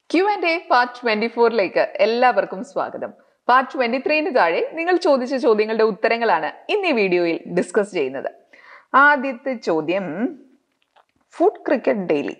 Q and A part twenty ഫോറിലേക്ക് എല്ലാവർക്കും സ്വാഗതം പാർട്ട് ട്വന്റി ത്രീന് താഴെ നിങ്ങൾ ചോദിച്ച ചോദ്യങ്ങളുടെ ഉത്തരങ്ങളാണ് ഇന്ന് ഈ വീഡിയോയിൽ ഡിസ്കസ് ചെയ്യുന്നത് ആദ്യത്തെ ചോദ്യം ഫുഡ് ക്രിക്കറ്റ് ഡെയിലി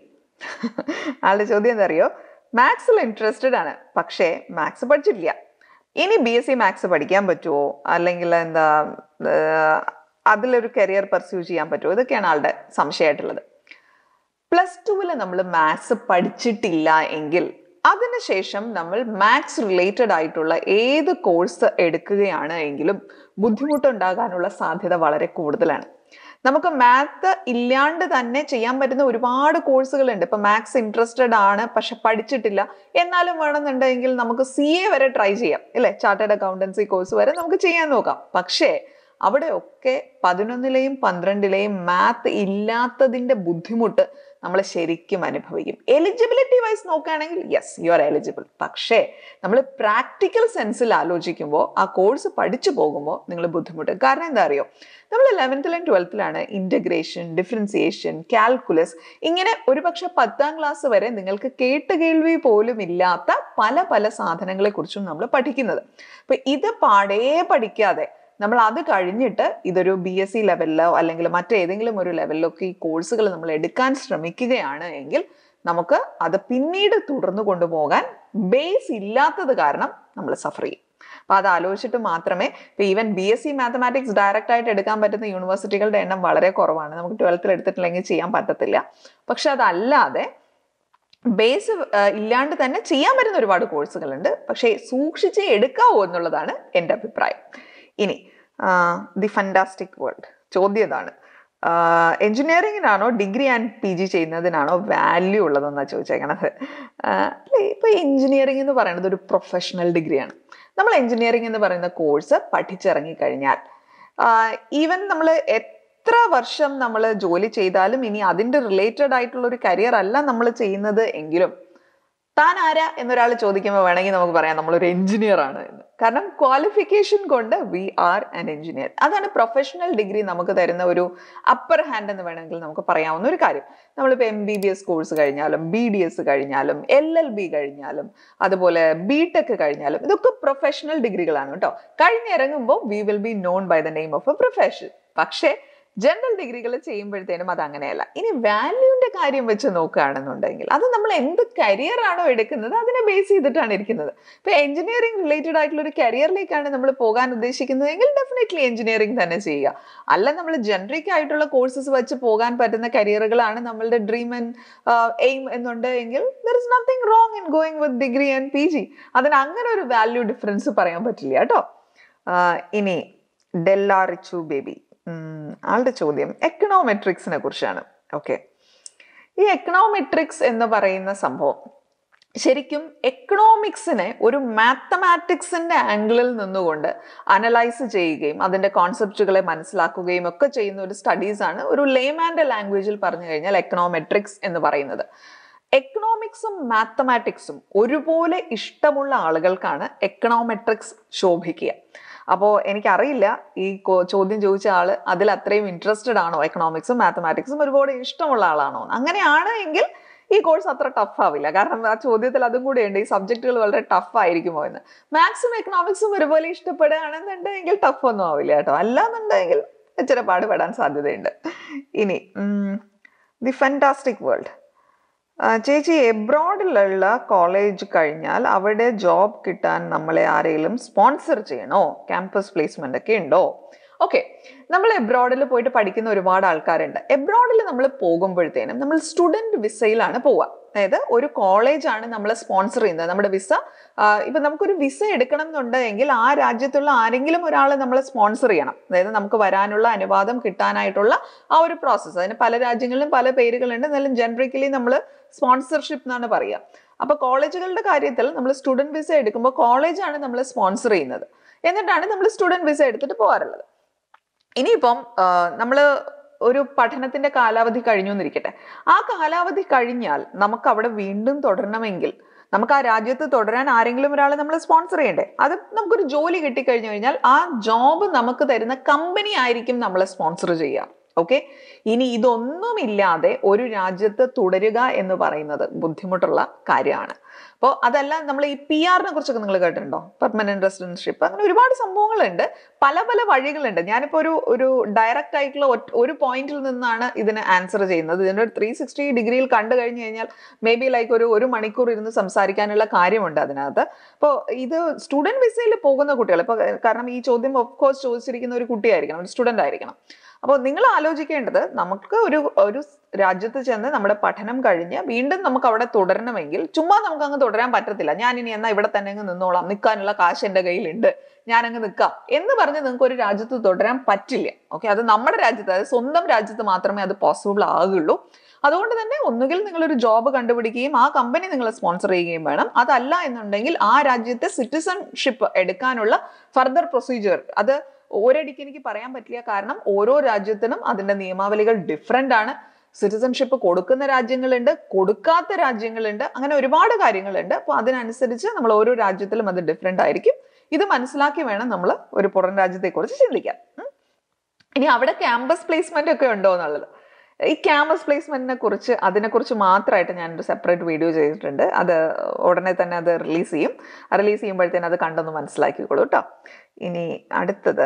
ആളുടെ ചോദ്യം എന്താ അറിയോ മാത്സിൽ ഇൻട്രസ്റ്റഡ് ആണ് പക്ഷേ മാത്സ് പഠിച്ചിട്ടില്ല ഇനി ബി എസ് സി മാത്സ് പഠിക്കാൻ പറ്റുമോ അല്ലെങ്കിൽ എന്താ ഏർ, അതിലൊരു കരിയർ പെർസ്യൂ ചെയ്യാൻ പറ്റുമോ ഇതൊക്കെയാണ് ആളുടെ സംശയമായിട്ടുള്ളത് പ്ലസ് ടുവിൽ നമ്മൾ മാത്സ് പഠിച്ചിട്ടില്ല എങ്കിൽ അതിനുശേഷം നമ്മൾ മാത്സ് റിലേറ്റഡ് ആയിട്ടുള്ള ഏത് കോഴ്സ് എടുക്കുകയാണ് എങ്കിലും ബുദ്ധിമുട്ടുണ്ടാകാനുള്ള സാധ്യത വളരെ കൂടുതലാണ് നമുക്ക് മാത്ത് ഇല്ലാണ്ട് തന്നെ ചെയ്യാൻ പറ്റുന്ന ഒരുപാട് കോഴ്സുകളുണ്ട് ഇപ്പൊ മാത്സ് ഇൻട്രസ്റ്റഡ് ആണ് പക്ഷെ പഠിച്ചിട്ടില്ല എന്നാലും വേണമെന്നുണ്ടെങ്കിൽ നമുക്ക് സി എ വരെ ട്രൈ ചെയ്യാം അല്ലെ ചാർട്ടേഡ് അക്കൗണ്ടൻസി കോഴ്സ് വരെ നമുക്ക് ചെയ്യാൻ നോക്കാം പക്ഷേ അവിടെയൊക്കെ പതിനൊന്നിലെയും പന്ത്രണ്ടിലെയും മാത്ത് ഇല്ലാത്തതിന്റെ ബുദ്ധിമുട്ട് നമ്മൾ ശരിക്കും അനുഭവിക്കും എലിജിബിലിറ്റി വൈസ് നോക്കുകയാണെങ്കിൽ യെസ് യു ആർ എലിജിബിൾ പക്ഷേ നമ്മൾ പ്രാക്ടിക്കൽ സെൻസിൽ ആലോചിക്കുമ്പോൾ ആ കോഴ്സ് പഠിച്ചു പോകുമ്പോൾ നിങ്ങൾ ബുദ്ധിമുട്ട് കാരണം എന്താ അറിയോ നമ്മൾ ലെവൻത്തിലും ട്വൽത്തിലാണ് ഇൻ്റഗ്രേഷൻ ഡിഫറൻസിയേഷൻ കാൽക്കുലസ് ഇങ്ങനെ ഒരുപക്ഷെ പത്താം ക്ലാസ് വരെ നിങ്ങൾക്ക് കേട്ട് കേൾവി പോലും ഇല്ലാത്ത പല പല സാധനങ്ങളെ കുറിച്ചും നമ്മൾ പഠിക്കുന്നത് അപ്പൊ ഇത് പാടേ പഠിക്കാതെ നമ്മൾ അത് കഴിഞ്ഞിട്ട് ഇതൊരു ബി എസ് സി ലെവലിലോ അല്ലെങ്കിൽ മറ്റേതെങ്കിലും ഒരു ലെവലിലൊക്കെ ഈ കോഴ്സുകൾ നമ്മൾ എടുക്കാൻ ശ്രമിക്കുകയാണ് എങ്കിൽ നമുക്ക് അത് പിന്നീട് തുടർന്നു കൊണ്ടുപോകാൻ ബേസ് ഇല്ലാത്തത് കാരണം നമ്മൾ സഫർ ചെയ്യും അപ്പൊ അത് ആലോചിച്ചിട്ട് മാത്രമേ ഇപ്പൊ even B S C mathematics direct ആയിട്ട് എടുക്കാൻ പറ്റുന്ന യൂണിവേഴ്സിറ്റികളുടെ എണ്ണം വളരെ കുറവാണ് നമുക്ക് ട്വൽത്തിൽ എടുത്തിട്ടില്ലെങ്കിൽ ചെയ്യാൻ പറ്റത്തില്ല പക്ഷെ അതല്ലാതെ ബേസ് ഇല്ലാണ്ട് തന്നെ ചെയ്യാൻ പറ്റുന്ന ഒരുപാട് കോഴ്സുകളുണ്ട് പക്ഷേ സൂക്ഷിച്ച് എടുക്കാവോ എന്നുള്ളതാണ് എൻ്റെ അഭിപ്രായം ഇനി ദി ഫണ്ടാസ്റ്റിക് വേൾഡ് ചോദ്യം ഇതാണ് എഞ്ചിനീയറിങ്ങിനാണോ ഡിഗ്രി ആൻഡ് പി ജി ചെയ്യുന്നതിനാണോ വാല്യൂ ഉള്ളതെന്നാണ് ചോദിച്ചേക്കണത് അല്ലേ ഇപ്പൊ എഞ്ചിനീയറിംഗ് എന്ന് പറയുന്നത് ഒരു പ്രൊഫഷണൽ ഡിഗ്രിയാണ് നമ്മൾ എഞ്ചിനീയറിംഗ് എന്ന് പറയുന്ന കോഴ്സ് പഠിച്ചിറങ്ങി കഴിഞ്ഞാൽ ഈവൻ നമ്മൾ എത്ര വർഷം നമ്മൾ ജോലി ചെയ്താലും ഇനി അതിന്റെ റിലേറ്റഡ് ആയിട്ടുള്ള ഒരു കരിയർ അല്ല നമ്മൾ ചെയ്യുന്നത് എങ്കിലും താൻ ആരാ എന്നൊരാൾ ചോദിക്കുമ്പോൾ വേണമെങ്കിൽ നമുക്ക് പറയാം നമ്മളൊരു എഞ്ചിനീയർ ആണ് എന്ന് കാരണം ക്വാളിഫിക്കേഷൻ കൊണ്ട് വി ആർ ആൻ എഞ്ചിനീയർ അതാണ് പ്രൊഫഷണൽ ഡിഗ്രി നമുക്ക് തരുന്ന ഒരു അപ്പർ ഹാൻഡ് എന്ന് വേണമെങ്കിൽ നമുക്ക് പറയാവുന്ന ഒരു കാര്യം നമ്മളിപ്പോൾ M B B S course കഴിഞ്ഞാലും ബി ഡി എസ് കഴിഞ്ഞാലും എൽ എൽ ബി കഴിഞ്ഞാലും അതുപോലെ ബി ടെക് കഴിഞ്ഞാലും ഇതൊക്കെ പ്രൊഫഷണൽ ഡിഗ്രികളാണ് കേട്ടോ കഴിഞ്ഞിറങ്ങുമ്പോൾ we will be known by the name of a profession പക്ഷേ ജനറൽ ഡിഗ്രികൾ ചെയ്യുമ്പോഴത്തേനും അത് അങ്ങനെയല്ല ഇനി വാല്യൂവിന്റെ കാര്യം വെച്ച് നോക്കുകയാണെന്നുണ്ടെങ്കിൽ അത് നമ്മൾ എന്ത് കരിയർ ആണോ എടുക്കുന്നത് അതിനെ ബേസ് ചെയ്തിട്ടാണ് ഇരിക്കുന്നത് ഇപ്പൊ എഞ്ചിനീയറിംഗ് റിലേറ്റഡ് ആയിട്ടുള്ള ഒരു കരിയറിലേക്കാണ് നമ്മൾ പോകാൻ ഉദ്ദേശിക്കുന്നതെങ്കിൽ ഡെഫിനറ്റ്ലി എഞ്ചിനീയറിംഗ് തന്നെ ചെയ്യുക അല്ല നമ്മൾ ജനറിക് ആയിട്ടുള്ള കോഴ്സസ് വെച്ച് പോകാൻ പറ്റുന്ന കരിയറുകളാണ് നമ്മളുടെ ഡ്രീം ആൻഡ് എയിം എന്നുണ്ട് എങ്കിൽ there is nothing wrong in going with degree and P G അതിന് അങ്ങനെ ഒരു വാല്യൂ ഡിഫറൻസ് പറയാൻ പറ്റില്ല കേട്ടോ ഇനി ഡെല്ലാ റിച്ചു ബേബി ആളുടെ ചോദ്യം എക്കണോമെട്രിക്സിനെ കുറിച്ചാണ് ഓക്കെ ഈ എക്കണോമെട്രിക്സ് എന്ന് പറയുന്ന സംഭവം ശരിക്കും എക്കണോമിക്സിനെ ഒരു മാത്തമാറ്റിക്സിന്റെ ആംഗിളിൽ നിന്നുകൊണ്ട് അനലൈസ് ചെയ്യുകയും അതിന്റെ കോൺസെപ്റ്റുകളെ മനസ്സിലാക്കുകയും ഒക്കെ ചെയ്യുന്ന ഒരു സ്റ്റഡീസ് ആണ് ഒരു ലേമാൻഡ് ലാംഗ്വേജിൽ പറഞ്ഞു കഴിഞ്ഞാൽ എക്കണോമെട്രിക്സ് എന്ന് പറയുന്നത് എക്കണോമിക്സും മാത്തമാറ്റിക്സും ഒരുപോലെ ഇഷ്ടമുള്ള ആളുകൾക്കാണ് എക്കണോമെട്രിക്സ് ശോഭിക്കുക അപ്പോൾ എനിക്കറിയില്ല ഈ കോ- ചോദ്യം ചോദിച്ച ആള് അതിൽ അത്രയും ഇൻട്രസ്റ്റഡ് ആണോ എക്കണോമിക്സും മാത്തമാറ്റിക്സും ഒരുപാട് ഇഷ്ടമുള്ള ആളാണോ അങ്ങനെയാണ് എങ്കിൽ ഈ കോഴ്സ് അത്ര ടഫ് ആവില്ല കാരണം ആ ചോദ്യത്തിൽ അതും കൂടെ ഉണ്ട് ഈ സബ്ജക്റ്റുകൾ വളരെ ടഫ് ആയിരിക്കുമോ എന്ന് മാത്സും എക്കണോമിക്സും ഒരുപോലെ ഇഷ്ടപ്പെടുകയാണെന്നുണ്ടെങ്കിൽ ടഫ് ഒന്നും ആവില്ല കേട്ടോ അല്ലാന്നുണ്ടെങ്കിൽ ഇച്ചിരി പാടുപെടാൻ സാധ്യതയുണ്ട് ഇനി ദി ഫാന്റാസ്റ്റിക് വേൾഡ് ആ, ചേച്ചി എബ്രോഡിലുള്ള കോളേജ് കഴിഞ്ഞാൽ അവിടെ ജോബ് കിട്ടാൻ നമ്മളെ ആരെങ്കിലും സ്പോൺസർ ചെയ്യണോ ക്യാമ്പസ് പ്ലേസ്മെന്റ് ഒക്കെ ഉണ്ടോ ഓക്കെ നമ്മൾ എബ്രോഡിൽ പോയിട്ട് പഠിക്കുന്ന ഒരുപാട് ആൾക്കാരുണ്ട് എബ്രോഡിൽ നമ്മൾ പോകുമ്പോഴത്തേനും നമ്മൾ സ്റ്റുഡൻറ് വിസയിലാണ് പോവുക അതായത് ഒരു കോളേജാണ് നമ്മളെ സ്പോൺസർ ചെയ്യുന്നത് നമ്മുടെ വിസ ഇപ്പൊ നമുക്കൊരു വിസ എടുക്കണം എന്നുണ്ടെങ്കിൽ ആ രാജ്യത്തുള്ള ആരെങ്കിലും ഒരാൾ നമ്മളെ സ്പോൺസർ ചെയ്യണം അതായത് നമുക്ക് വരാനുള്ള അനുവാദം കിട്ടാനായിട്ടുള്ള ആ ഒരു പ്രോസസ്സ് അതിന് പല രാജ്യങ്ങളിലും പല പേരുകളുണ്ട് എന്നാലും ജനറിക്കലി നമ്മൾ സ്പോൺസർഷിപ്പ് എന്നാണ് പറയുക അപ്പൊ കോളേജുകളുടെ കാര്യത്തിൽ നമ്മൾ സ്റ്റുഡന്റ് വിസ എടുക്കുമ്പോൾ കോളേജാണ് നമ്മളെ സ്പോൺസർ ചെയ്യുന്നത് എന്നിട്ടാണ് നമ്മൾ സ്റ്റുഡന്റ് വിസ എടുത്തിട്ട് പോകാറുള്ളത് ഇനിയിപ്പം നമ്മൾ ഒരു പഠനത്തിന്റെ കാലാവധി കഴിഞ്ഞു എന്നിരിക്കട്ടെ ആ കാലാവധി കഴിഞ്ഞാൽ നമുക്ക് അവിടെ വീണ്ടും തുടരണമെങ്കിൽ നമുക്ക് ആ രാജ്യത്ത് തുടരാൻ ആരെങ്കിലും ഒരാളെ നമ്മൾ സ്പോൺസർ ചെയ്യണ്ടേ അത് നമുക്കൊരു ജോലി കിട്ടിക്കഴിഞ്ഞു കഴിഞ്ഞാൽ ആ ജോബ് നമുക്ക് തരുന്ന കമ്പനി ആയിരിക്കും നമ്മളെ സ്പോൺസർ ചെയ്യുക ഓക്കെ ഇനി ഇതൊന്നുമില്ലാതെ ഒരു രാജ്യത്ത് തുടരുക എന്ന് പറയുന്നത് ബുദ്ധിമുട്ടുള്ള കാര്യമാണ് അപ്പോൾ അതല്ല നമ്മൾ ഈ പി ആറിനെ കുറിച്ചൊക്കെ നിങ്ങൾ കേട്ടിട്ടുണ്ടോ പെർമനന്റ് റെസിഡൻഷിപ്പ് അങ്ങനെ ഒരുപാട് സംഭവങ്ങളുണ്ട് പല പല വഴികളുണ്ട് ഞാനിപ്പോൾ ഒരു ഒരു ഡയറക്റ്റ് ആയിട്ടുള്ള ഒറ്റ- ഒരു പോയിന്റിൽ നിന്നാണ് ഇതിന് ആൻസർ ചെയ്യുന്നത് ഇതിൻ്റെ ഒരു ത്രീ സിക്സ്റ്റി ഡിഗ്രിയിൽ കണ്ടു കഴിഞ്ഞു കഴിഞ്ഞാൽ മേ ബി ലൈക്ക് ഒരു ഒരു മണിക്കൂർ ഇരുന്ന് സംസാരിക്കാനുള്ള കാര്യമുണ്ട് അതിനകത്ത് അപ്പോൾ ഇത് സ്റ്റുഡൻറ് വിസയിൽ പോകുന്ന കുട്ടികൾ ഇപ്പോൾ കാരണം ഈ ചോദ്യം ഓഫ് കോഴ്സ് ചോദിച്ചിരിക്കുന്ന ഒരു കുട്ടിയായിരിക്കണം ഒരു സ്റ്റുഡൻ്റ് ആയിരിക്കണം അപ്പോൾ നിങ്ങൾ ആലോചിക്കേണ്ടത് നമുക്ക് ഒരു ഒരു രാജ്യത്ത് ചെന്ന് നമ്മുടെ പഠനം കഴിഞ്ഞ് വീണ്ടും നമുക്ക് അവിടെ തുടരണമെങ്കിൽ ചുമ്മാ നമുക്ക് അങ്ങ് തുടരാൻ പറ്റത്തില്ല ഞാൻ ഇനി എന്നാ ഇവിടെ തന്നെ അങ്ങ് നിന്നോളാം നിൽക്കാനുള്ള കാശ് എൻ്റെ കയ്യിലുണ്ട് ഞാൻ അങ്ങ് നിൽക്കാം എന്ന് പറഞ്ഞ് നിങ്ങൾക്ക് ഒരു രാജ്യത്ത് തുടരാൻ പറ്റില്ല ഓക്കെ അത് നമ്മുടെ രാജ്യത്ത് അതായത് സ്വന്തം രാജ്യത്ത് മാത്രമേ അത് പോസിബിൾ ആകുള്ളൂ അതുകൊണ്ട് തന്നെ ഒന്നുകിൽ നിങ്ങളൊരു ജോബ് കണ്ടുപിടിക്കുകയും ആ കമ്പനി നിങ്ങളെ സ്പോൺസർ ചെയ്യുകയും വേണം അതല്ല എന്നുണ്ടെങ്കിൽ ആ രാജ്യത്തെ സിറ്റിസൺഷിപ്പ് എടുക്കാനുള്ള ഫർദർ പ്രൊസീജിയർ അത് ഒരടിക്ക് എനിക്ക് പറയാൻ പറ്റില്ല കാരണം ഓരോ രാജ്യത്തിനും അതിന്റെ നിയമാവലികൾ ഡിഫറെൻ്റ് ആണ് സിറ്റിസൺഷിപ്പ് കൊടുക്കുന്ന രാജ്യങ്ങളുണ്ട് കൊടുക്കാത്ത രാജ്യങ്ങളുണ്ട് അങ്ങനെ ഒരുപാട് കാര്യങ്ങളുണ്ട് അപ്പോൾ അതിനനുസരിച്ച് നമ്മൾ ഓരോ രാജ്യത്തിലും അത് ഡിഫറെൻ്റ് ആയിരിക്കും ഇത് മനസ്സിലാക്കി വേണം നമ്മൾ ഒരു പുറം രാജ്യത്തെക്കുറിച്ച് ചിന്തിക്കാൻ ഉം. ഇനി അവിടെ ക്യാമ്പസ് പ്ലേസ്മെന്റ് ഒക്കെ ഉണ്ടോ എന്നുള്ളത് ഈ ക്യാമ്പസ് പ്ലേസ്മെന്റിനെ കുറിച്ച് അതിനെക്കുറിച്ച് മാത്രമായിട്ട് ഞാനൊരു സെപ്പറേറ്റ് വീഡിയോ ചെയ്തിട്ടുണ്ട് അത് ഉടനെ തന്നെ അത് റിലീസ് ചെയ്യും റിലീസ് ചെയ്യുമ്പോഴത്തേന് അത് കണ്ടൊന്ന് മനസ്സിലാക്കിക്കോളൂ കേട്ടോ ഇനി അടുത്തത്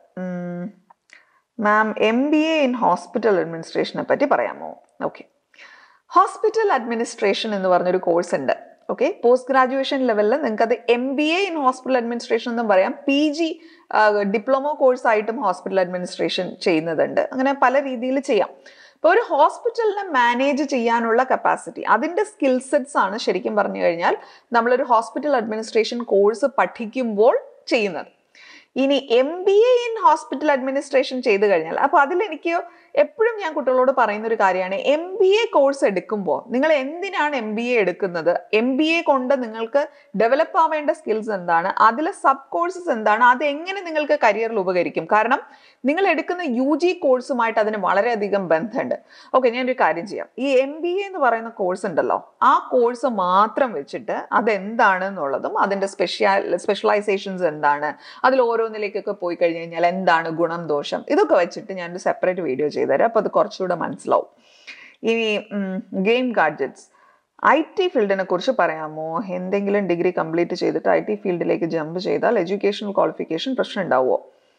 ma'am M B A in hospital അഡ്മിനിസ്ട്രേഷനെ പറ്റി പറയാമോ ഓക്കെ ഹോസ്പിറ്റൽ അഡ്മിനിസ്ട്രേഷൻ എന്ന് പറഞ്ഞൊരു കോഴ്സ് ഉണ്ട് ഓക്കെ പോസ്റ്റ് ഗ്രാജുവേഷൻ ലെവലിൽ നിങ്ങൾക്ക് അത് M B A in hospital administration എന്നും പറയാം പി ജി ഡിപ്ലോമ കോഴ്സ് ആയിട്ടും ഹോസ്പിറ്റൽ അഡ്മിനിസ്ട്രേഷൻ ചെയ്യുന്നതുണ്ട് അങ്ങനെ പല രീതിയിൽ ചെയ്യാം ഇപ്പോൾ ഒരു ഹോസ്പിറ്റലിനെ മാനേജ് ചെയ്യാനുള്ള കപ്പാസിറ്റി അതിൻ്റെ സ്കിൽ സെറ്റ്സ് ആണ് ശരിക്കും പറഞ്ഞു കഴിഞ്ഞാൽ നമ്മളൊരു ഹോസ്പിറ്റൽ അഡ്മിനിസ്ട്രേഷൻ കോഴ്സ് പഠിക്കുമ്പോൾ ചെയ്യുന്നത് ഇനി M B A in hospital administration ചെയ്തു കഴിഞ്ഞാൽ അപ്പോൾ അതിൽ എനിക്ക് എപ്പോഴും ഞാൻ കുട്ടികളോട് പറയുന്ന ഒരു കാര്യമാണ് എം ബി എ കോഴ്സ് എടുക്കുമ്പോൾ നിങ്ങൾ എന്തിനാണ് എം ബി എ എടുക്കുന്നത് എം ബി എ കൊണ്ട് നിങ്ങൾക്ക് ഡെവലപ്പ് ആവേണ്ട സ്കിൽസ് എന്താണ് അതിലെ സബ് കോഴ്സസ് എന്താണ് അത് എങ്ങനെ നിങ്ങൾക്ക് കരിയറിൽ ഉപകരിക്കും കാരണം നിങ്ങൾ എടുക്കുന്ന യു ജി കോഴ്സുമായിട്ട് അതിന് വളരെയധികം ബന്ധമുണ്ട് ഓക്കെ ഞാനൊരു കാര്യം ചെയ്യാം ഈ എം ബി എ എന്ന് പറയുന്ന കോഴ്സ് ഉണ്ടല്ലോ ആ കോഴ്സ് മാത്രം വെച്ചിട്ട് അതെന്താണ് എന്നുള്ളതും അതിൻ്റെ സ്പെഷ്യൽ സ്പെഷ്യലൈസേഷൻസ് എന്താണ് അതിൽ ഓരോന്നിലേക്കൊക്കെ പോയി കഴിഞ്ഞ് കഴിഞ്ഞാൽ എന്താണ് ഗുണം ദോഷം ഇതൊക്കെ വെച്ചിട്ട് ഞാനൊരു സെപ്പറേറ്റ് വീഡിയോ ചെയ്തുതരാം അപ്പോൾ അത് കുറച്ചുകൂടെ മനസ്സിലാവും ഇനി ഗെയിം ഗാഡ്ജറ്റ്സ് ഐ ടി ഫീൽഡിനെ കുറിച്ച് പറയാമോ എന്തെങ്കിലും ഡിഗ്രി കംപ്ലീറ്റ് ചെയ്തിട്ട് ഐ ടി ഫീൽഡിലേക്ക് ജമ്പ് ചെയ്താൽ എഡ്യൂക്കേഷണൽ ക്വാളിഫിക്കേഷൻ പ്രശ്നം ഉണ്ടാവുമോ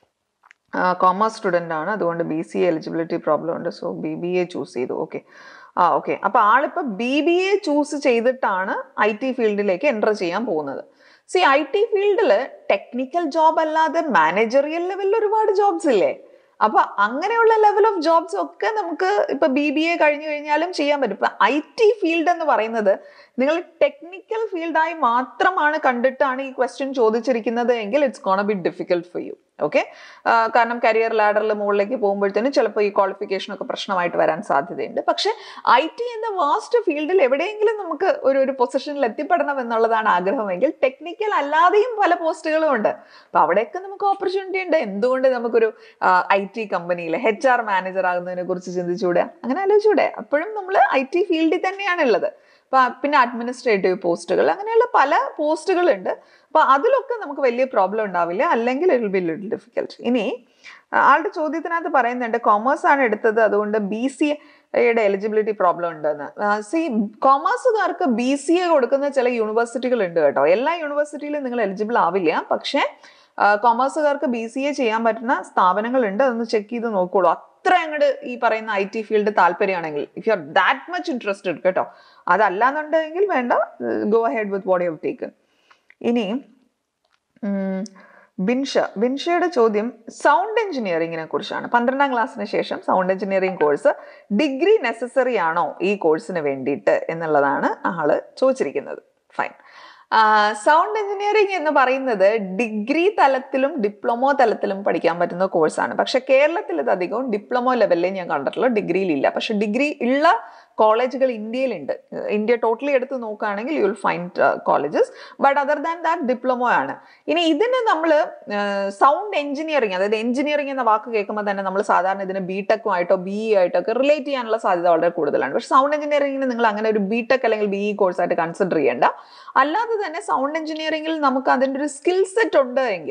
കോമേഴ്സ് സ്റ്റുഡൻ്റ് ആണ് അതുകൊണ്ട് B C A eligibility problem ഉണ്ട് so B B A choose ചെയ്തു ഓക്കെ ആ ഓക്കെ അപ്പോൾ ആളിപ്പോൾ ബി ബി എ ചൂസ് ചെയ്തിട്ടാണ് ഐ ടി ഫീൽഡിലേക്ക് എൻ്റർ ചെയ്യാൻ പോകുന്നത് സി ഐ ടി ഫീൽഡിൽ ടെക്നിക്കൽ ജോബ് അല്ലാതെ മാനേജറിയൽ ലെവലിൽ ഒരുപാട് ജോബ്സ് ഇല്ലേ അപ്പൊ അങ്ങനെയുള്ള ലെവൽ ഓഫ് ജോബ്സ് ഒക്കെ നമുക്ക് ഇപ്പൊ ബി ബി എ കഴിഞ്ഞു കഴിഞ്ഞാലും ചെയ്യാൻ പറ്റും ഇപ്പൊ ഐ ടി ഫീൽഡ് എന്ന് പറയുന്നത് നിങ്ങൾ ടെക്നിക്കൽ ഫീൽഡായി മാത്രമാണ് കണ്ടിട്ടാണ് ഈ ക്വസ്റ്റ്യൻ ചോദിച്ചിരിക്കുന്നത് എങ്കിൽ it's gonna be difficult for you okay കാരണം കരിയർ ലാഡറിൽ മുകളിലേക്ക് പോകുമ്പോഴത്തേനും ചിലപ്പോൾ ഈ ക്വാളിഫിക്കേഷൻ ഒക്കെ പ്രശ്നമായിട്ട് വരാൻ സാധ്യതയുണ്ട് പക്ഷെ ഐ ടി എന്ന വാസ്റ്റ് ഫീൽഡിൽ എവിടെയെങ്കിലും നമുക്ക് ഒരു ഒരു പൊസിഷനിൽ എത്തിപ്പെടണം എന്നുള്ളതാണ് ആഗ്രഹമെങ്കിൽ ടെക്നിക്കൽ അല്ലാതെയും പല പോസ്റ്റുകളും ഉണ്ട് അപ്പൊ അവിടെയൊക്കെ നമുക്ക് ഓപ്പർച്യൂണിറ്റി ഉണ്ട് എന്തുകൊണ്ട് നമുക്കൊരു ഐ ടി കമ്പനിയിൽ എച്ച് ആർ മാനേജർ ആകുന്നതിനെ കുറിച്ച് ചിന്തിച്ചുകൂടെ അങ്ങനെ ആലോചിച്ചൂടെ അപ്പോഴും നമ്മൾ ഐ ടി ഫീൽഡിൽ തന്നെയാണ് ഉള്ളത് അപ്പൊ പിന്നെ അഡ്മിനിസ്ട്രേറ്റീവ് പോസ്റ്റുകൾ അങ്ങനെയുള്ള പല പോസ്റ്റുകളുണ്ട് അപ്പൊ അതിലൊക്കെ നമുക്ക് വലിയ പ്രോബ്ലം ഉണ്ടാവില്ല അല്ലെങ്കിൽ ഇറ്റ് ബി ലിറ്റിൽ ഡിഫിക്കൽട്ട് ഇനി ആളുടെ ചോദ്യത്തിനകത്ത് പറയുന്നുണ്ട് കോമേഴ്സ് ആണ് എടുത്തത് അതുകൊണ്ട് ബി സി എയുടെ എലിജിബിലിറ്റി പ്രോബ്ലം ഉണ്ടെന്ന് സി കോമേഴ്സുകാർക്ക് ബി സി എ കൊടുക്കുന്ന ചില യൂണിവേഴ്സിറ്റികൾ ഉണ്ട് കേട്ടോ എല്ലാ യൂണിവേഴ്സിറ്റിയിലും നിങ്ങൾ എലിജിബിൾ ആവില്ല പക്ഷേ കോമേഴ്സുകാർക്ക് ബി സി എ ചെയ്യാൻ പറ്റുന്ന സ്ഥാപനങ്ങളുണ്ട് അതൊന്ന് ചെക്ക് ചെയ്ത് നോക്കോളൂ അത്ര അങ്ങോട്ട് ഈ പറയുന്ന ഐ ടി ഫീൽഡ് താല്പര്യമാണെങ്കിൽ if you are that much interested കേട്ടോ അതല്ലാന്നുണ്ടെങ്കിൽ വേണ്ട go ahead with what you taken ഇനി ബിൻഷ ബിൻഷയുടെ ചോദ്യം സൗണ്ട് എഞ്ചിനീയറിംഗിനെ കുറിച്ചാണ് പന്ത്രണ്ടാം ക്ലാസ്സിന് ശേഷം sound engineering course degree necessary ആണോ ഈ കോഴ്സിന് വേണ്ടിയിട്ട് എന്നുള്ളതാണ് ആള് ചോദിച്ചിരിക്കുന്നത് ഫൈൻ സൗണ്ട് എഞ്ചിനീയറിംഗ് എന്ന് പറയുന്നത് ഡിഗ്രി തലത്തിലും ഡിപ്ലോമോ തലത്തിലും പഠിക്കാൻ പറ്റുന്ന കോഴ്സാണ് പക്ഷെ കേരളത്തിൽ ഇത് അധികവും ഡിപ്ലോമോ ലെവലിലേ ഞാൻ കണ്ടിട്ടുള്ളൂ ഡിഗ്രിയിലില്ല പക്ഷെ ഡിഗ്രി ഉള്ള കോളേജുകൾ ഇന്ത്യയിലുണ്ട് ഇന്ത്യ ടോട്ടലി എടുത്ത് നോക്കുകയാണെങ്കിൽ you will find colleges but other than that diploma ആണ് ഇനി ഇതിന് നമ്മൾ സൗണ്ട് എഞ്ചിനീയറിംഗ് അതായത് എഞ്ചിനീയറിംഗ് എന്ന വാക്ക് കേൾക്കുമ്പോൾ തന്നെ നമ്മൾ സാധാരണ ഇതിന് ബി ടെക്കുമായിട്ടോ ബി ഇ ആയിട്ടോ ഒക്കെ റിലേറ്റ് ചെയ്യാനുള്ള സാധ്യത വളരെ കൂടുതലാണ് പക്ഷെ സൗണ്ട് എഞ്ചിനീയറിംഗിന് നിങ്ങൾ അങ്ങനെ ഒരു ബി ടെക് അല്ലെങ്കിൽ ബി ഇ കോഴ്സായിട്ട് കൺസിഡർ ചെയ്യേണ്ട അല്ലാതെ തന്നെ സൗണ്ട് എഞ്ചിനീയറിംഗിൽ നമുക്ക് അതിൻ്റെ ഒരു സ്കിൽ സെറ്റ് ഉണ്ട് എങ്കിൽ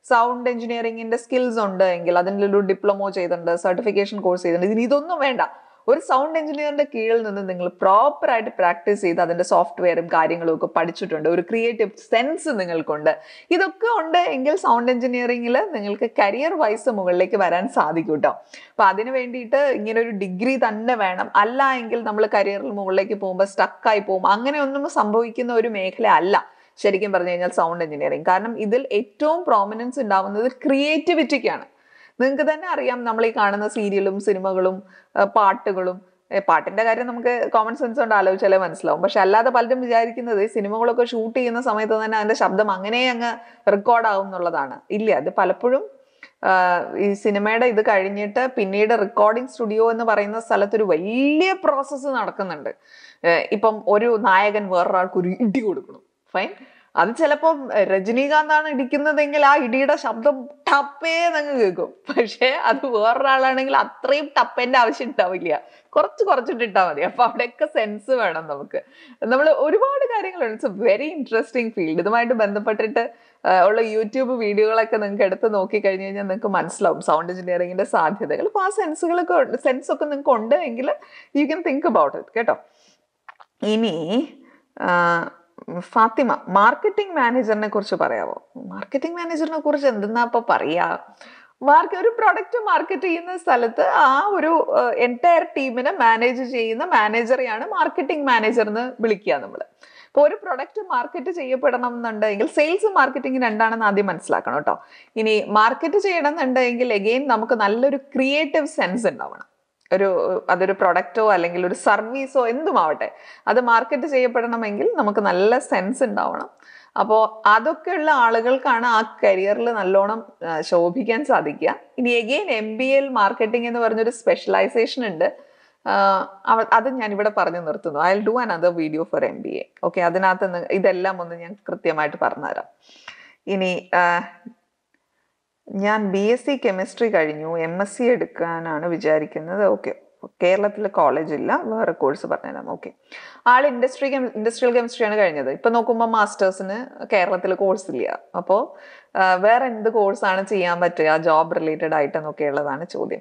സൗണ്ട് എഞ്ചിനീയറിംഗിന്റെ സ്കിൽസ് ഉണ്ട് എങ്കിൽ അതിൻ്റെ ഒരു ഡിപ്ലോമോ ചെയ്തിട്ടുണ്ട് സർട്ടിഫിക്കേഷൻ കോഴ്സ് ചെയ്തിട്ടുണ്ട് ഇതിന് ഇതൊന്നും വേണ്ട ഒരു സൗണ്ട് എഞ്ചിനീയറിന്റെ കീഴിൽ നിന്ന് നിങ്ങൾ പ്രോപ്പർ ആയിട്ട് പ്രാക്ടീസ് ചെയ്ത് അതിന്റെ സോഫ്റ്റ്വെയറും കാര്യങ്ങളും ഒക്കെ പഠിച്ചിട്ടുണ്ട് ഒരു ക്രിയേറ്റീവ് സെൻസ് നിങ്ങൾക്കുണ്ട് ഇതൊക്കെ ഉണ്ട് എങ്കിൽ സൗണ്ട് എഞ്ചിനീയറിംഗിൽ നിങ്ങൾക്ക് കരിയർ വൈസ് മുകളിലേക്ക് വരാൻ സാധിക്കും കേട്ടോ അപ്പൊ അതിന് വേണ്ടിയിട്ട് ഇങ്ങനെ ഒരു ഡിഗ്രി തന്നെ വേണം അല്ല എങ്കിൽ നമ്മൾ കരിയറിൽ മുകളിലേക്ക് പോകുമ്പോൾ സ്റ്റക്കായി പോകും അങ്ങനെയൊന്നും സംഭവിക്കുന്ന ഒരു മേഖല അല്ല ശരിക്കും പറഞ്ഞു കഴിഞ്ഞാൽ സൗണ്ട് എഞ്ചിനീയറിംഗ് കാരണം ഇതിൽ ഏറ്റവും പ്രോമിനൻസ് ഉണ്ടാവുന്നത് ക്രിയേറ്റിവിറ്റിക്കാണ് നിങ്ങൾക്ക് തന്നെ അറിയാം നമ്മൾ ഈ കാണുന്ന സീരിയലും സിനിമകളും ആ, പാട്ടുകളും ഏ, പാട്ടിന്റെ കാര്യം നമുക്ക് കോമൺ സെൻസ് കൊണ്ട് ആലോചിച്ചാലേ മനസ്സിലാവും പക്ഷെ അല്ലാതെ പലരും വിചാരിക്കുന്നത് ഈ സിനിമകളൊക്കെ ഷൂട്ട് ചെയ്യുന്ന സമയത്ത് തന്നെ അതിന്റെ ശബ്ദം അങ്ങനെ അങ്ങ് റെക്കോർഡ് ആവും എന്നുള്ളതാണ് ഇല്ല അത് പലപ്പോഴും ആ, ഈ സിനിമയുടെ ഇത് കഴിഞ്ഞിട്ട് പിന്നീട് റെക്കോർഡിംഗ് സ്റ്റുഡിയോ എന്ന് പറയുന്ന സ്ഥലത്ത് ഒരു വലിയ പ്രോസസ്സ് നടക്കുന്നുണ്ട് ഏ, ഇപ്പം ഒരു നായകൻ വേറൊരാൾക്ക് ഒരു ഇടി കൊടുക്കണം ഫൈൻ അത് ചിലപ്പം രജനീകാന്താണ് ഇടിക്കുന്നതെങ്കിൽ ആ ഇടിയുടെ ശബ്ദം ടപ്പേ എന്നങ്ങ് കേൾക്കും പക്ഷേ അത് വേറൊരാളാണെങ്കിൽ അത്രയും ടപ്പേന്റെ ആവശ്യം ഉണ്ടാവില്ല കുറച്ച് കുറച്ചിട്ട് ഇട്ടാൽ മതി അപ്പൊ അവിടെയൊക്കെ സെൻസ് വേണം നമുക്ക് നമ്മൾ ഒരുപാട് കാര്യങ്ങളുണ്ട് it's a very interesting field ഇതുമായിട്ട് ബന്ധപ്പെട്ടിട്ട് ആ, ഉള്ള യൂട്യൂബ് വീഡിയോകളൊക്കെ നിങ്ങൾക്ക് എടുത്ത് നോക്കി കഴിഞ്ഞ് കഴിഞ്ഞാൽ നിങ്ങൾക്ക് മനസ്സിലാവും സൗണ്ട് എഞ്ചിനീയറിംഗിന്റെ സാധ്യതകൾ അപ്പൊ ആ സെൻസുകളൊക്കെ സെൻസ് ഒക്കെ നിങ്ങൾക്ക് ഉണ്ട് എങ്കിൽ you can think about it കേട്ടോ ഇനി ആ, ഫാത്തിമ മാർക്കറ്റിംഗ് മാനേജറിനെ കുറിച്ച് പറയാമോ മാർക്കറ്റിംഗ് മാനേജറിനെ കുറിച്ച് എന്തെന്നാ ഇപ്പൊ പറയാ മാർക്ക് ഒരു പ്രൊഡക്റ്റ് മാർക്കറ്റ് ചെയ്യുന്ന സ്ഥലത്ത് ആ ഒരു എൻറ്റയർ ടീമിനെ മാനേജ് ചെയ്യുന്ന മാനേജറെയാണ് മാർക്കറ്റിംഗ് മാനേജർ എന്ന് വിളിക്കുക നമ്മൾ ഇപ്പോൾ ഒരു പ്രൊഡക്റ്റ് മാർക്കറ്റ് ചെയ്യപ്പെടണം എന്നുണ്ടെങ്കിൽ സെയിൽസ് മാർക്കറ്റിംഗ് രണ്ടാണെന്ന് ആദ്യം മനസ്സിലാക്കണം കേട്ടോ ഇനി മാർക്കറ്റ് ചെയ്യണം എന്നുണ്ടെങ്കിൽ എഗെയിൻ നമുക്ക് നല്ലൊരു ക്രിയേറ്റീവ് സെൻസ് ഉണ്ടാവണം ഒരു അതൊരു പ്രൊഡക്റ്റോ അല്ലെങ്കിൽ ഒരു സർവീസോ എന്തുമാവട്ടെ അത് മാർക്കറ്റ് ചെയ്യപ്പെടണമെങ്കിൽ നമുക്ക് നല്ല സെൻസ് ഉണ്ടാവണം അപ്പോൾ അതൊക്കെയുള്ള ആളുകൾക്കാണ് ആ കരിയറിൽ നല്ലോണം ആ, ശോഭിക്കാൻ സാധിക്കുക ഇനി again M B L marketing എന്ന് പറഞ്ഞൊരു സ്പെഷ്യലൈസേഷൻ ഉണ്ട് ആഹ് അവ- അത് ഞാൻ ഇവിടെ പറഞ്ഞു നിർത്തുന്നു I do another video for M B A okay അതിനകത്ത് നി- ഇതെല്ലാം ഒന്ന് ഞാൻ കൃത്യമായിട്ട് പറഞ്ഞുതരാം ഇനി ആഹ് ഞാൻ ബി എസ് സി കെമിസ്ട്രി കഴിഞ്ഞു എം എസ് സി എടുക്കാനാണ് വിചാരിക്കുന്നത് ഓക്കെ കേരളത്തിൽ കോളേജ് ഇല്ല വേറെ കോഴ്സ് പറഞ്ഞുതരാം ഓക്കെ ആൾ ഇൻഡസ്ട്രി ഇൻഡസ്ട്രിയൽ കെമിസ്ട്രിയാണ് കഴിഞ്ഞത് ഇപ്പൊ നോക്കുമ്പോൾ മാസ്റ്റേഴ്സിന് കേരളത്തിൽ കോഴ്സ് ഇല്ല അപ്പോൾ വേറെ എന്ത് കോഴ്സാണ് ചെയ്യാൻ പറ്റുക ജോബ് റിലേറ്റഡ് ആയിട്ടെന്നൊക്കെ ഉള്ളതാണ് ചോദ്യം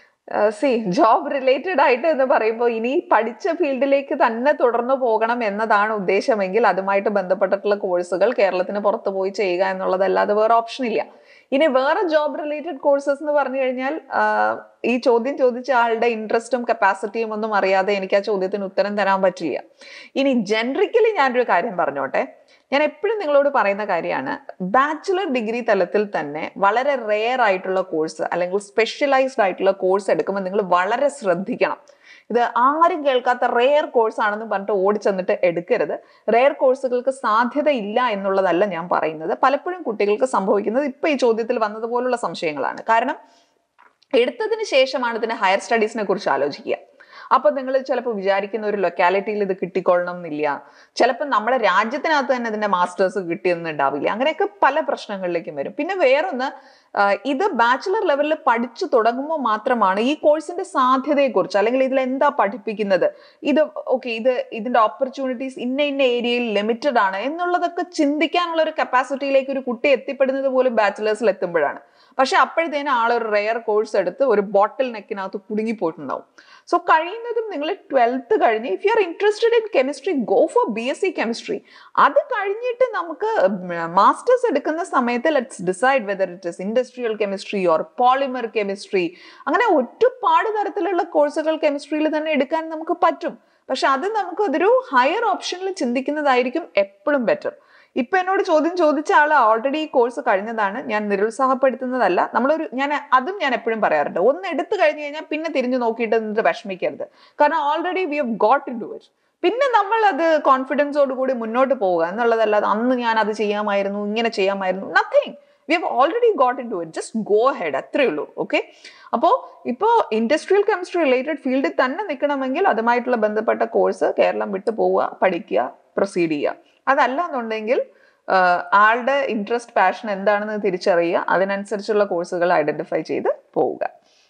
സി ജോബ് റിലേറ്റഡ് ആയിട്ട് എന്ന് പറയുമ്പോൾ ഇനി പഠിച്ച ഫീൽഡിലേക്ക് തന്നെ തുടർന്നു പോകണം എന്നതാണ് ഉദ്ദേശമെങ്കിൽ അതുമായിട്ട് ബന്ധപ്പെട്ടിട്ടുള്ള കോഴ്സുകൾ കേരളത്തിന് പുറത്ത് പോയി ചെയ്യുക എന്നുള്ളതല്ലാതെ വേറെ ഓപ്ഷൻ ഇല്ല ഇനി വേറെ ജോബ് റിലേറ്റഡ് കോഴ്സസ് എന്ന് പറഞ്ഞു കഴിഞ്ഞാൽ ആഹ്, ഈ ചോദ്യം ചോദിച്ച ആളുടെ ഇൻട്രസ്റ്റും കപ്പാസിറ്റിയും ഒന്നും അറിയാതെ എനിക്ക് ആ ചോദ്യത്തിന് ഉത്തരം തരാൻ പറ്റില്ല ഇനി ജനറിക്കലി ഞാനൊരു കാര്യം പറഞ്ഞോട്ടെ ഞാൻ എപ്പോഴും നിങ്ങളോട് പറയുന്ന കാര്യമാണ് ബാച്ചുലർ ഡിഗ്രി തലത്തിൽ തന്നെ വളരെ റെയർ ആയിട്ടുള്ള കോഴ്സ് അല്ലെങ്കിൽ സ്പെഷ്യലൈസ്ഡ് ആയിട്ടുള്ള കോഴ്സ് എടുക്കുമ്പോൾ നിങ്ങൾ വളരെ ശ്രദ്ധിക്കണം ഇത് ആരും കേൾക്കാത്ത റെയർ കോഴ്സ് ആണെന്ന് പറഞ്ഞിട്ട് ഓടിച്ചെന്നിട്ട് എടുക്കരുത് റെയർ കോഴ്സുകൾക്ക് സാധ്യത ഇല്ല എന്നുള്ളതല്ല ഞാൻ പറയുന്നത് പലപ്പോഴും കുട്ടികൾക്ക് സംഭവിക്കുന്നത് ഇപ്പൊ ഈ ചോദ്യത്തിൽ വന്നതുപോലുള്ള സംശയങ്ങളാണ് കാരണം എടുത്തതിന് ശേഷമാണ് ഇതിന്റെ ഹയർ സ്റ്റഡീസിനെ കുറിച്ച് ആലോചിക്കുക അപ്പൊ നിങ്ങൾ ചിലപ്പോൾ വിചാരിക്കുന്ന ഒരു ലൊക്കാലിറ്റിയിൽ ഇത് കിട്ടിക്കൊള്ളണം എന്നില്ല ചിലപ്പോൾ നമ്മുടെ രാജ്യത്തിനകത്ത് തന്നെ ഇതിന്റെ മാസ്റ്റേഴ്സ് കിട്ടിയെന്നുണ്ടാവില്ല അങ്ങനെയൊക്കെ പല പ്രശ്നങ്ങളിലേക്കും വരും പിന്നെ വേറൊന്ന് ആ, ഇത് ബാച്ചിലർ ലെവലിൽ പഠിച്ചു തുടങ്ങുമ്പോൾ മാത്രമാണ് ഈ കോഴ്സിന്റെ സാധ്യതയെക്കുറിച്ച് അല്ലെങ്കിൽ ഇതിൽ എന്താ പഠിപ്പിക്കുന്നത് ഇത് ഓക്കെ ഇത് ഇതിന്റെ ഓപ്പർച്യൂണിറ്റീസ് ഇന്ന ഇന്ന ഏരിയയിൽ ലിമിറ്റഡ് ആണ് എന്നുള്ളതൊക്കെ ചിന്തിക്കാനുള്ള ഒരു കപ്പാസിറ്റിയിലേക്ക് ഒരു കുട്ടി എത്തിപ്പെടുന്നത് പോലും ബാച്ചിലേഴ്സിൽ എത്തുമ്പോഴാണ് പക്ഷെ അപ്പോഴത്തേനും ആളൊരു റെയർ കോഴ്സ് എടുത്ത് ഒരു ബോട്ടിൽ നെക്കിനകത്ത് കുടുങ്ങിപ്പോയിട്ടുണ്ടാവും സോ കഴിയുന്നതും നിങ്ങൾ ട്വൽത്ത് കഴിഞ്ഞ് if you are interested in chemistry go for B S C chemistry അത് കഴിഞ്ഞിട്ട് നമുക്ക് മാസ്റ്റേഴ്സ് എടുക്കുന്ന സമയത്ത് let's decide whether it is industrial chemistry or polymer chemistry അങ്ങനെ ഒരുപാട് തരത്തിലുള്ള കോഴ്സുകൾ കെമിസ്ട്രിയിൽ തന്നെ എടുക്കാൻ നമുക്ക് പറ്റും പക്ഷെ അത് നമുക്ക് അതൊരു ഹയർ ഓപ്ഷനിൽ ചിന്തിക്കുന്നതായിരിക്കും എപ്പോഴും ബെറ്റർ ഇപ്പൊ എന്നോട് ചോദ്യം ചോദിച്ച ആൾ ഓൾറെഡി ഈ കോഴ്സ് കഴിഞ്ഞതാണ് ഞാൻ നിരുത്സാഹപ്പെടുത്തുന്നതല്ല നമ്മളൊരു ഞാൻ അതും ഞാൻ എപ്പോഴും പറയാറുണ്ട് ഒന്ന് എടുത്തു കഴിഞ്ഞു കഴിഞ്ഞാൽ പിന്നെ തിരിഞ്ഞു നോക്കിയിട്ട് നിന്നിട്ട് വിഷമിക്കരുത് കാരണം already we have got into it പിന്നെ നമ്മൾ അത് കോൺഫിഡൻസോട് കൂടി മുന്നോട്ട് പോവുക എന്നുള്ളതല്ലാതെ അന്ന് ഞാൻ അത് ചെയ്യാമായിരുന്നു ഇങ്ങനെ ചെയ്യാമായിരുന്നു nothing we have already got into it just go ahead അത്രേ ഉള്ളൂ ഓക്കെ അപ്പോൾ ഇപ്പോൾ ഇൻഡസ്ട്രിയൽ കെമിസ്ട്രി റിലേറ്റഡ് ഫീൽഡിൽ തന്നെ നിൽക്കണമെങ്കിൽ അതുമായിട്ടുള്ള ബന്ധപ്പെട്ട കോഴ്സ് കേരളം വിട്ടു പോവുക പഠിക്കുക പ്രൊസീഡ് ചെയ്യുക അതല്ല എന്നുണ്ടെങ്കിൽ ആഹ് ആളുടെ ഇൻട്രസ്റ്റ് പാഷൻ എന്താണെന്ന് തിരിച്ചറിയുക അതിനനുസരിച്ചുള്ള കോഴ്സുകൾ ഐഡന്റിഫൈ ചെയ്ത് പോവുക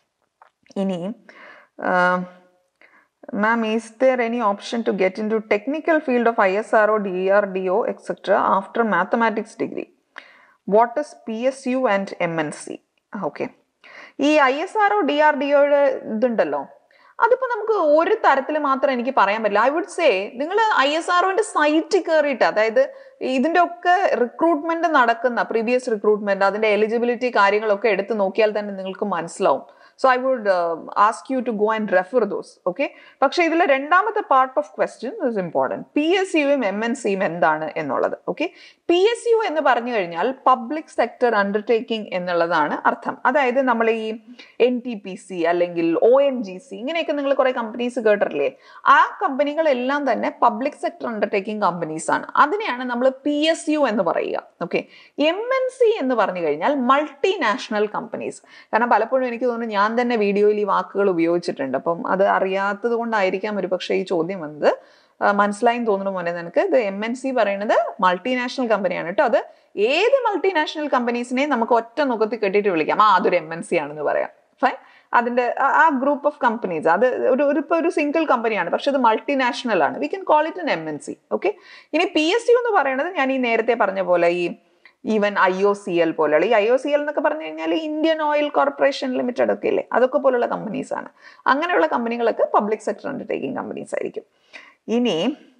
ഇനി ma'am is there any option to get into technical field of I S R O D R D O etcetera after mathematics degree what is P S U and M N C okay ഈ I S R O D R D ഒയുടെ ഇതുണ്ടല്ലോ അതിപ്പോ നമുക്ക് ഒരു തരത്തിൽ മാത്രം എനിക്ക് പറയാൻ പറ്റില്ല ഐ വുഡ് സേ നിങ്ങൾ ഐ എസ് ആർ ഒന്റെ സൈറ്റിൽ കയറിയിട്ട് അതായത് ഇതിന്റെ ഒക്കെ റിക്രൂട്ട്മെന്റ് നടക്കുന്ന പ്രീവിയസ് റിക്രൂട്ട്മെന്റ് അതിന്റെ എലിജിബിലിറ്റി കാര്യങ്ങളൊക്കെ എടുത്ത് നോക്കിയാൽ തന്നെ നിങ്ങൾക്ക് മനസ്സിലാവും so I would ask you to go and refer those okay പക്ഷേ ഇതിൽ രണ്ടാമത്തെ part of question is important P S യുവും എം എൻ സിയും എന്താണ് എന്നുള്ളത് ഓക്കെ പി എസ് യു എന്ന് പറഞ്ഞു കഴിഞ്ഞാൽ പബ്ലിക് സെക്ടർ അണ്ടർടേക്കിംഗ് എന്നുള്ളതാണ് അർത്ഥം അതായത് നമ്മൾ ഈ എൻ ടി പി സി അല്ലെങ്കിൽ ഒ എൻ ജി സി ഇങ്ങനെയൊക്കെ നിങ്ങൾ കുറെ കമ്പനീസ് കേട്ടിട്ടില്ലേ ആ കമ്പനികളെല്ലാം തന്നെ പബ്ലിക് സെക്ടർ അണ്ടർടേക്കിംഗ് കമ്പനീസ് ആണ് അതിനെയാണ് നമ്മൾ പി എസ് യു എന്ന് പറയുക ഓക്കെ എം എൻ സി എന്ന് പറഞ്ഞു കഴിഞ്ഞാൽ മൾട്ടിനാഷണൽ കമ്പനീസ് കാരണം പലപ്പോഴും എനിക്ക് തോന്നുന്നു ഞാൻ തന്നെ വീഡിയോയിൽ ഈ വാക്കുകൾ ഉപയോഗിച്ചിട്ടുണ്ട് അപ്പം അത് അറിയാത്തത് കൊണ്ടായിരിക്കാം ഒരു പക്ഷേ ഈ ചോദ്യം വന്നത് മനസ്സിലായും തോന്നുന്നു മോനെ നിനക്ക് ഇത് എം എൻ സി പറയുന്നത് മൾട്ടിനാഷണൽ കമ്പനിയാണ് കേട്ടോ അത് ഏത് മൾട്ടിനാഷണൽ കമ്പനീസിനെ നമുക്ക് ഒറ്റ മുഖത്ത് കെട്ടിയിട്ട് വിളിക്കാം ആ അതൊരു എം എൻ സി ആണെന്ന് പറയാം ഫൈൻ അതിന്റെ ആ ഗ്രൂപ്പ് ഓഫ് കമ്പനീസ് അത് ഒരു ഒരു ഇപ്പോൾ ഒരു സിംഗിൾ കമ്പനിയാണ് പക്ഷെ അത് മൾട്ടിനാഷണൽ ആണ് we can call it an M N C okay ഇനി പി എസ് യു എന്ന് പറയുന്നത് ഞാൻ ഈ നേരത്തെ പറഞ്ഞ പോലെ ഈ even I O C L പോലെയുള്ള ഈ ഐ ഒ സി എൽ എന്നൊക്കെ പറഞ്ഞു കഴിഞ്ഞാൽ ഇന്ത്യൻ ഓയിൽ കോർപ്പറേഷൻ ലിമിറ്റഡ് ഒക്കെ ഇല്ലേ അതൊക്കെ പോലുള്ള കമ്പനീസ് ആണ് അങ്ങനെയുള്ള കമ്പനികളൊക്കെ പബ്ലിക് സെക്ടർ അണ്ടർടേക്കിംഗ് കമ്പനീസ് ആയിരിക്കും ഇനി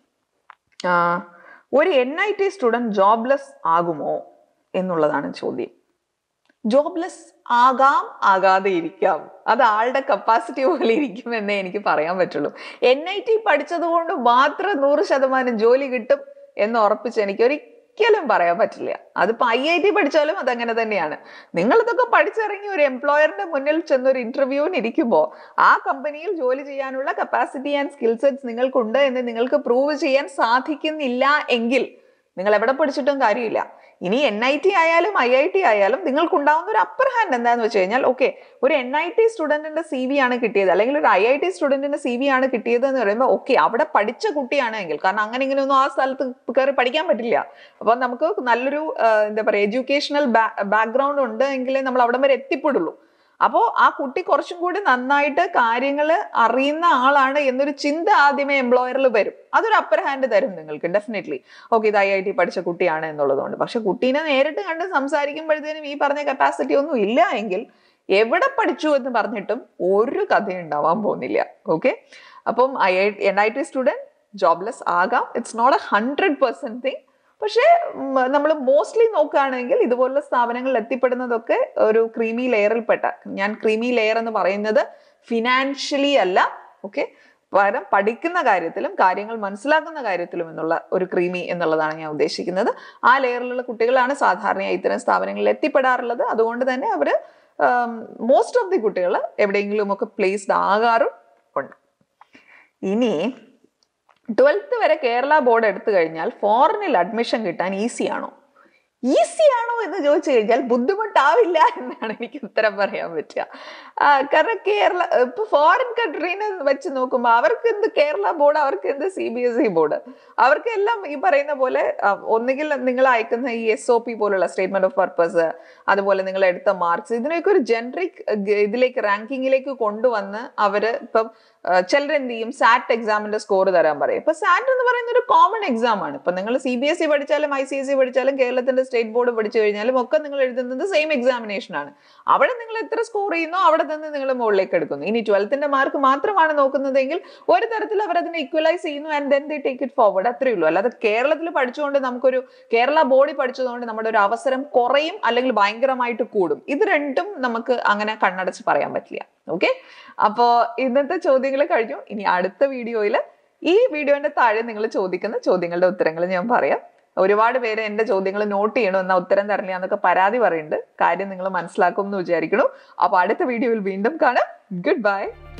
ഒരു N I T student jobless ആകുമോ എന്നുള്ളതാണ് ചോദ്യം ജോബ്ലെസ് ആകാം ആകാതെ ഇരിക്കാം അത് ആളുടെ കപ്പാസിറ്റി പോലെ ഇരിക്കും എന്നേ എനിക്ക് പറയാൻ പറ്റുള്ളൂ എൻ ഐ ടി പഠിച്ചത് കൊണ്ട് മാത്രം നൂറ് ശതമാനം ജോലി കിട്ടും എന്ന് ഉറപ്പിച്ച് എനിക്ക് ഒരിക്കലും പറയാൻ പറ്റില്ല അതിപ്പോ ഐ ഐ ടി പഠിച്ചാലും അതങ്ങനെ തന്നെയാണ് നിങ്ങൾ ഇതൊക്കെ പഠിച്ചിറങ്ങി ഒരു എംപ്ലോയറിന്റെ മുന്നിൽ ചെന്ന് ഒരു ഇന്റർവ്യൂവിന് ഇരിക്കുമ്പോൾ ആ കമ്പനിയിൽ ജോലി ചെയ്യാനുള്ള കപ്പാസിറ്റി ആൻഡ് സ്കിൽ സെറ്റ്സ് നിങ്ങൾക്കുണ്ട് എന്ന് നിങ്ങൾക്ക് പ്രൂവ് ചെയ്യാൻ സാധിക്കുന്നില്ല എങ്കിൽ നിങ്ങൾ എവിടെ പഠിച്ചിട്ടും കാര്യമില്ല ഇനി എൻ ഐ ടി ആയാലും ഐ ഐ ടി ആയാലും നിങ്ങൾക്ക് ഉണ്ടാവുന്ന ഒരു അപ്പർ ഹാൻഡ് എന്താന്ന് വെച്ച് കഴിഞ്ഞാൽ ഓക്കെ ഒരു എൻ ഐ ടി സ്റ്റുഡന്റിന്റെ സി വി ആണ് കിട്ടിയത് അല്ലെങ്കിൽ ഒരു ഐ ഐ ടി സ്റ്റുഡന്റിന്റെ സി വി ആണ് കിട്ടിയത് എന്ന് പറയുമ്പോൾ ഓക്കെ അവിടെ പഠിച്ച കുട്ടിയാണ് എങ്കിൽ കാരണം അങ്ങനെ ഇങ്ങനെ ഒന്നും ആ സ്ഥലത്ത് കയറി പഠിക്കാൻ പറ്റില്ല അപ്പൊ നമുക്ക് നല്ലൊരു എന്താ പറയുക എഡ്യൂക്കേഷണൽ ബാക്ക്ഗ്രൗണ്ട് ഉണ്ട് എങ്കിലേ നമ്മൾ അവിടം വരെ എത്തിപ്പെടുള്ളൂ അപ്പോൾ ആ കുട്ടി കുറച്ചും കൂടി നന്നായിട്ട് കാര്യങ്ങൾ അറിയുന്ന ആളാണ് എന്നൊരു ചിന്ത ആദ്യമേ എംപ്ലോയറിൽ വരും അതൊരു അപ്പർ ഹാൻഡ് തരും നിങ്ങൾക്ക് ഡെഫിനറ്റ്ലി ഓക്കെ ഇത് ഐ ഐ ടി പഠിച്ച കുട്ടിയാണ് എന്നുള്ളതുകൊണ്ട് പക്ഷെ കുട്ടീനെ നേരിട്ട് കണ്ട് സംസാരിക്കുമ്പോഴത്തേനും ഈ പറഞ്ഞ കപ്പാസിറ്റി ഒന്നും ഇല്ല എങ്കിൽ എവിടെ പഠിച്ചു എന്ന് പറഞ്ഞിട്ടും ഒരു കഥ ഉണ്ടാവാൻ പോകുന്നില്ല ഓക്കെ അപ്പം I I N I T student jobless ആകാം it's not a hundred percent thing പക്ഷേ നമ്മൾ മോസ്റ്റ്ലി നോക്കുകയാണെങ്കിൽ ഇതുപോലുള്ള സ്ഥാപനങ്ങളിൽ എത്തിപ്പെടുന്നതൊക്കെ ഒരു ക്രീമി ലെയറിൽപ്പെട്ട ഞാൻ ക്രീമി ലെയർ എന്ന് പറയുന്നത് ഫിനാൻഷ്യലി അല്ല ഓക്കെ പകരം പഠിക്കുന്ന കാര്യത്തിലും കാര്യങ്ങൾ മനസ്സിലാക്കുന്ന കാര്യത്തിലും എന്നുള്ള ഒരു ക്രീമി എന്നുള്ളതാണ് ഞാൻ ഉദ്ദേശിക്കുന്നത് ആ ലെയറിലുള്ള കുട്ടികളാണ് സാധാരണയായി ഇത്തരം സ്ഥാപനങ്ങളിൽ എത്തിപ്പെടാറുള്ളത് അതുകൊണ്ട് തന്നെ അവർ മോസ്റ്റ് ഓഫ് ദി കുട്ടികൾ എവിടെയെങ്കിലും ഒക്കെ പ്ലേസ്ഡ് ആകാറും ഉണ്ട് ഇനി ട്വൽത്ത് വരെ കേരള ബോർഡ് എടുത്തു കഴിഞ്ഞാൽ ഫോറിനിൽ അഡ്മിഷൻ കിട്ടാൻ ഈസിയാണോ ഈസി ആണോ എന്ന് ചോദിച്ചു കഴിഞ്ഞാൽ ബുദ്ധിമുട്ടാവില്ല എന്നാണ് എനിക്ക് ഉത്തരം പറയാൻ പറ്റുക കാരണം കേരള ഇപ്പൊ ഫോറിൻ കൺട്രീനെ വെച്ച് നോക്കുമ്പോൾ അവർക്ക് എന്ത് കേരള ബോർഡ് അവർക്ക് എന്ത് C B S E board അവർക്ക് എല്ലാം ഈ പറയുന്ന പോലെ ഒന്നുകിൽ നിങ്ങൾ അയക്കുന്ന ഈ എസ് ഒ പി പോലുള്ള സ്റ്റേറ്റ്മെന്റ് ഓഫ് പർപ്പസ് അതുപോലെ നിങ്ങൾ എടുത്ത മാർക്സ് ഇതിനൊക്കെ ഒരു ജനറിക് ഇതിലേക്ക് റാങ്കിങ്ങിലേക്ക് കൊണ്ടുവന്ന് അവര് ഇപ്പം ചിലരെന്ത് ചെയ്യും സാറ്റ് എക്സാമിന്റെ സ്കോർ തരാൻ പറയും ഇപ്പൊ സാറ്റ് എന്ന് പറയുന്ന ഒരു കോമൺ എക്സാം ആണ് ഇപ്പൊ നിങ്ങൾ സി ബി എസ് ഇ പഠിച്ചാലും ഐ സി എസ് ഇ പഠിച്ചാലും കേരളത്തിന്റെ സ്റ്റേറ്റ് ബോർഡ് പഠിച്ചു കഴിഞ്ഞാലും ഒക്കെ നിങ്ങൾ എഴുതുന്നത് സെയിം എക്സാമിനേഷൻ ആണ് അവിടെ നിങ്ങൾ എത്ര സ്കോർ ചെയ്യുന്നോ അവിടെ നിന്ന് നിങ്ങൾ മുകളിലേക്ക് എടുക്കുന്നു ഇനി ട്വൽത്തിന്റെ മാർക്ക് മാത്രമാണ് നോക്കുന്നതെങ്കിൽ ഒരു തരത്തിൽ അവർ അതിനെ ഈക്വലൈസ് ചെയ്യുന്നു and then they take it forward അത്രയേ ഉള്ളൂ അല്ലാതെ കേരളത്തിൽ പഠിച്ചുകൊണ്ട് നമുക്കൊരു കേരള ബോർഡിൽ പഠിച്ചതുകൊണ്ട് നമ്മുടെ ഒരു അവസരം കുറയും അല്ലെങ്കിൽ ഭയങ്കരമായിട്ട് കൂടും ഇത് രണ്ടും നമുക്ക് അങ്ങനെ കണ്ണടച്ച് പറയാൻ പറ്റില്ല ഓക്കെ അപ്പോൾ ഇന്നത്തെ ചോദ്യങ്ങൾ കഴിഞ്ഞു ഇനി അടുത്ത വീഡിയോയിൽ ഈ വീഡിയോന്റെ താഴെ നിങ്ങൾ ചോദിക്കുന്ന ചോദ്യങ്ങളുടെ ഉത്തരങ്ങൾ ഞാൻ പറയാം ഒരുപാട് പേര് എന്റെ ചോദ്യങ്ങൾ നോട്ട് ചെയ്യണം എന്നാൽ ഉത്തരം തരില്ല എന്നൊക്കെ പരാതി പറയുന്നുണ്ട് കാര്യം നിങ്ങൾ മനസ്സിലാക്കും എന്ന് വിചാരിക്കണം അപ്പൊ അടുത്ത വീഡിയോയിൽ വീണ്ടും കാണാം ഗുഡ് ബൈ